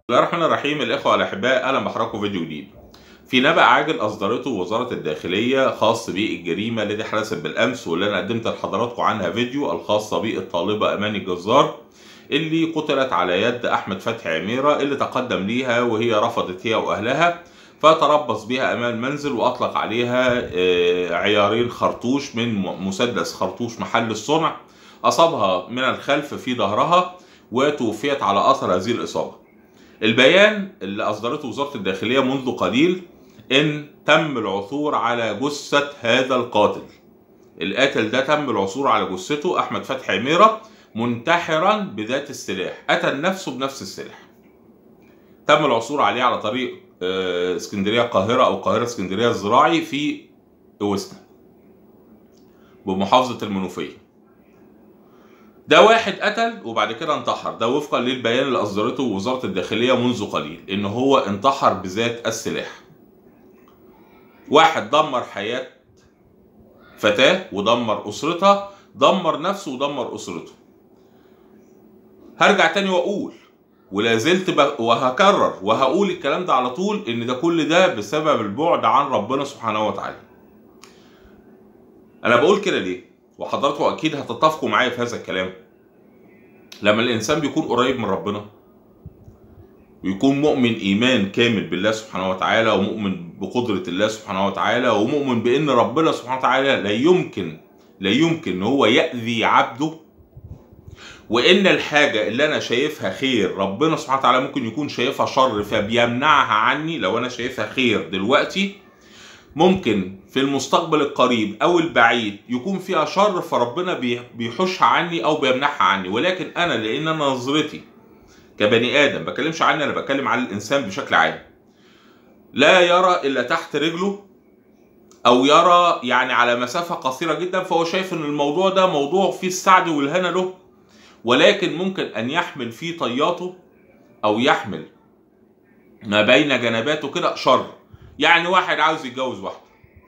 الله الرحمن الرحيم الإخوة الأحباء أهلا بحضراتكم فيديو جديد. في نبأ عاجل أصدرته وزارة الداخلية خاص بالجريمة التي حدثت بالأمس واللي أنا قدمت لحضراتكم عنها فيديو الخاصة بالطالبة أماني الجزار اللي قتلت على يد أحمد فتحي عميرة اللي تقدم ليها وهي رفضت هي وأهلها فتربص بها أمام المنزل وأطلق عليها عيارين خرطوش من مسدس خرطوش محل الصنع أصابها من الخلف في ظهرها وتوفيت على أثر هذه الإصابة. البيان اللي أصدرته وزارة الداخلية منذ قليل إن تم العثور على جثة هذا القاتل. القاتل ده تم العثور على جثته أحمد فتحي عميرة منتحرا بذات السلاح، قتل نفسه بنفس السلاح. تم العثور عليه على طريق اسكندريه القاهره او القاهره اسكندريه الزراعي في اوسنا بمحافظه المنوفيه ده واحد قتل وبعد كده انتحر ده وفقا للبيان اللي اصدرته وزاره الداخليه منذ قليل ان هو انتحر بذات السلاح واحد دمر حياه فتاه ودمر اسرتها دمر نفسه ودمر اسرته هرجع تاني واقول ولا زلت ب... وهكرر وهقول الكلام ده على طول ان ده كل ده بسبب البعد عن ربنا سبحانه وتعالى انا بقول كده ليه وحضراتكم اكيد هتتفقوا معايا في هذا الكلام لما الانسان بيكون قريب من ربنا ويكون مؤمن ايمان كامل بالله سبحانه وتعالى ومؤمن بقدره الله سبحانه وتعالى ومؤمن بان ربنا سبحانه وتعالى لا يمكن لا يمكن ان هو ياذي عبده وان الحاجه اللي انا شايفها خير ربنا سبحانه وتعالى ممكن يكون شايفها شر فبيمنعها عني لو انا شايفها خير دلوقتي ممكن في المستقبل القريب او البعيد يكون فيها شر فربنا بيحوشها عني او بيمنعها عني ولكن انا لان انا نظرتي كبني ادم بكلمش عني انا بتكلم عن الانسان بشكل عام لا يرى الا تحت رجله او يرى يعني على مسافه قصيره جدا فهو شايف ان الموضوع ده موضوع فيه السعد والهنا له ولكن ممكن ان يحمل في طياته او يحمل ما بين جنباته كده شر يعني واحد عاوز يتجوز واحده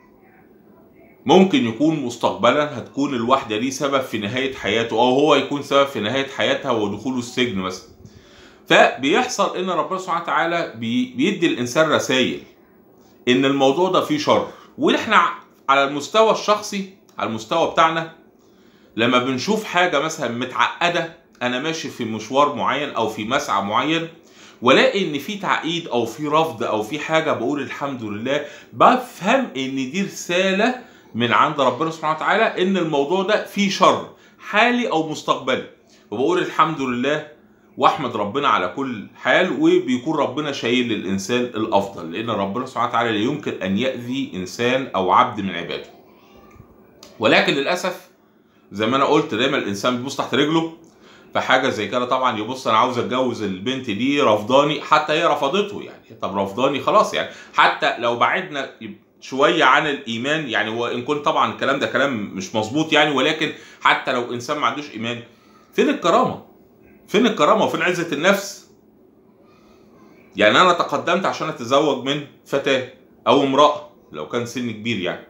ممكن يكون مستقبلا هتكون الواحده دي سبب في نهايه حياته او هو يكون سبب في نهايه حياتها ودخوله السجن مثلا فبيحصل ان ربنا سبحانه وتعالى بيدي الانسان رسائل ان الموضوع ده فيه شر واحنا على المستوى الشخصي على المستوى بتاعنا لما بنشوف حاجه مثلا متعقده انا ماشي في مشوار معين او في مسعى معين والاقي ان في تعقيد او في رفض او في حاجه بقول الحمد لله بفهم ان دي رساله من عند ربنا سبحانه وتعالى ان الموضوع ده فيه شر حالي او مستقبلي وبقول الحمد لله واحمد ربنا على كل حال وبيكون ربنا شايل للانسان الافضل لان ربنا سبحانه وتعالى لا يمكن ان ياذي انسان او عبد من عباده ولكن للاسف زي ما انا قلت دايما الانسان بيبص تحت رجله فحاجه زي كده طبعا يبص انا عاوز اتجوز البنت دي رفضاني حتى هي رفضته يعني طب رفضاني خلاص يعني حتى لو بعدنا شويه عن الايمان يعني وان كنت طبعا الكلام ده كلام مش مظبوط يعني ولكن حتى لو انسان ما عندوش ايمان فين الكرامه؟ فين الكرامه وفين عزه النفس؟ يعني انا تقدمت عشان اتزوج من فتاه او امراه لو كان سن كبير يعني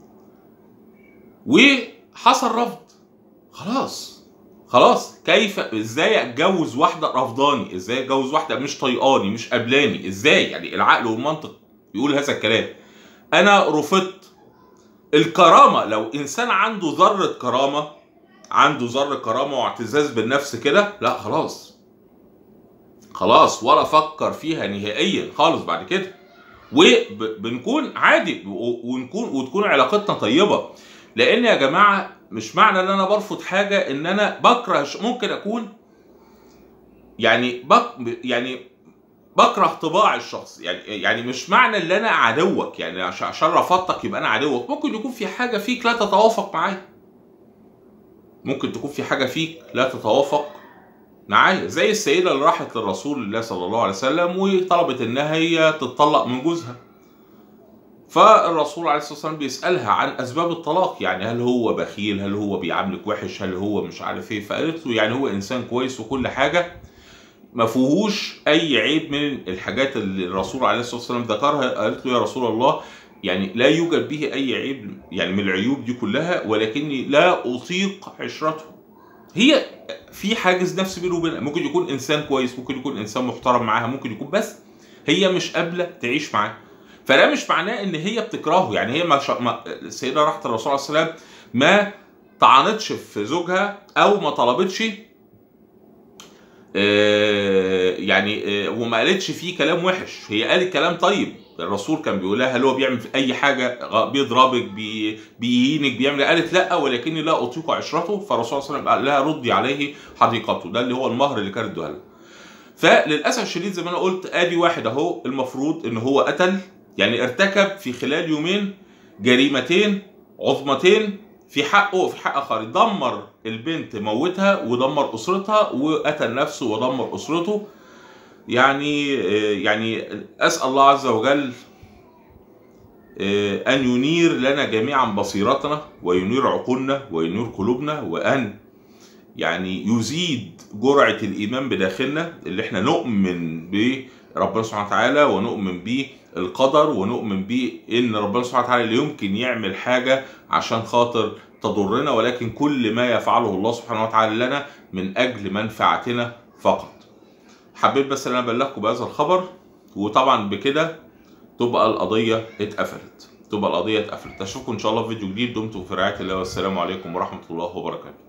وحصل رفض خلاص خلاص كيف ازاي اتجوز واحده رفضاني ازاي اتجوز واحده مش طيقاني مش قبلاني ازاي يعني العقل والمنطق بيقول هذا الكلام انا رفضت الكرامه لو انسان عنده ذره كرامه عنده ذره كرامه واعتزاز بالنفس كده لا خلاص خلاص ولا فكر فيها نهائيا خالص بعد كده وبنكون عادي ونكون وتكون علاقتنا طيبه لان يا جماعه مش معنى ان انا برفض حاجه ان انا بكره ممكن اكون يعني بك يعني بكره طباع الشخص يعني يعني مش معنى ان انا عدوك يعني عشان رفضتك يبقى انا عدوك ممكن يكون في حاجه فيك لا تتوافق معايا ممكن تكون في حاجه فيك لا تتوافق معايا زي السيده اللي راحت للرسول الله صلى الله عليه وسلم وطلبت انها هي تتطلق من جوزها فالرسول عليه الصلاه والسلام بيسالها عن اسباب الطلاق يعني هل هو بخيل هل هو بيعاملك وحش هل هو مش عارف ايه فقالت له يعني هو انسان كويس وكل حاجه ما فيهوش اي عيب من الحاجات اللي الرسول عليه الصلاه والسلام ذكرها قالت له يا رسول الله يعني لا يوجد به اي عيب يعني من العيوب دي كلها ولكني لا اطيق عشرته هي في حاجز نفسي بينه وبينها ممكن يكون انسان كويس ممكن يكون انسان محترم معاها ممكن يكون بس هي مش قابله تعيش معاه فده مش معناه ان هي بتكرهه يعني هي ما, شا... ما السيده راحت الرسول صلى الله عليه وسلم ما طعنتش في زوجها او ما طلبتش آه، يعني آه، وما قالتش فيه كلام وحش هي قالت كلام طيب الرسول كان بيقول لها هل هو بيعمل في اي حاجه غ- بيضربك بي- بيهينك بيعمل قالت لا ولكني لا اطيق عشرته فالرسول صلى الله عليه وسلم قال لها ردي عليه حديقته ده اللي هو المهر اللي كانت ادوها لها فللاسف الشديد زي ما انا قلت ادي واحد اهو المفروض ان هو قتل يعني ارتكب في خلال يومين جريمتين عظمتين في حقه وفي حق اخر دمر البنت موتها ودمر اسرتها وقتل نفسه ودمر اسرته يعني يعني اسال الله عز وجل ان ينير لنا جميعا بصيرتنا وينير عقولنا وينير قلوبنا وان يعني يزيد جرعه الايمان بداخلنا اللي احنا نؤمن بربنا سبحانه وتعالى ونؤمن بالقدر ونؤمن بان ربنا سبحانه وتعالى لا يمكن يعمل حاجه عشان خاطر تضرنا ولكن كل ما يفعله الله سبحانه وتعالى لنا من اجل منفعتنا فقط. حبيت بس ان انا ابلغكم بهذا الخبر وطبعا بكده تبقى القضيه اتقفلت. تبقى القضيه اتقفلت. اشوفكم ان شاء الله في فيديو جديد دمتم في رعايه الله والسلام عليكم ورحمه الله وبركاته.